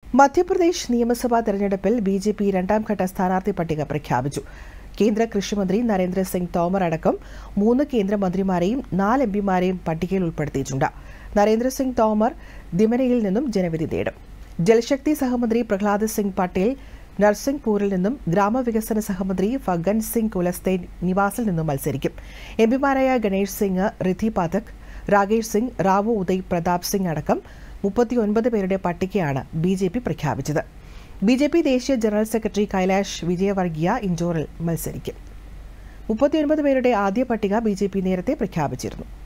മധ്യപ്രദേശ് നിയമസഭാ തെരഞ്ഞെടുപ്പിൽ B J P രണ്ടാം ഘട്ട സ്ഥാനാർത്ഥി പട്ടിക പ്രഖ്യാപിച്ചു കേന്ദ്ര കൃഷിമന്ത്രി നരേന്ദ്ര സിംഗ് തോമർ അടക്കം മൂന്ന് കേന്ദ്രമന്ത്രിമാരെയും നാല് എം പിമാരെയും പട്ടികയിൽ ഉൾപ്പെടുത്തിയിട്ടുണ്ട് നരേന്ദ്ര സിംഗ് തോമർ ദിമനയിൽ നിന്നും ജനവിധി തേടും ജൽശക്തി സഹമന്ത്രി പ്രഹ്ലാദ് സിംഗ് പട്ടേൽ നർസിംഗ്പൂരിൽ നിന്നും ഗ്രാമവികസന സഹമന്ത്രി ഫഗൻ സിംഗ് കുലസ്തെ നിവാസിൽ നിന്നും മത്സരിക്കും എം പിമാരായ ഗണേഷ് സിംഗ് റിധി പാഥക് രാകേഷ് സിംഗ് റാവു ഉദയ് പ്രതാപ് സിംഗ് അടക്കം മുപ്പത്തിയൊൻപത് പേരുടെ പട്ടികയാണ് ബി ജെ പി പ്രഖ്യാപിച്ചത് ബി ജെ പി ദേശീയ ജനറൽ സെക്രട്ടറി കൈലാഷ് വിജയവർഗിയ ഇൻഡോറിൽ മത്സരിക്കും മുപ്പത്തിയൊൻപത് പേരുടെ ആദ്യ പട്ടിക ബി ജെ പി നേരത്തെ പ്രഖ്യാപിച്ചിരുന്നു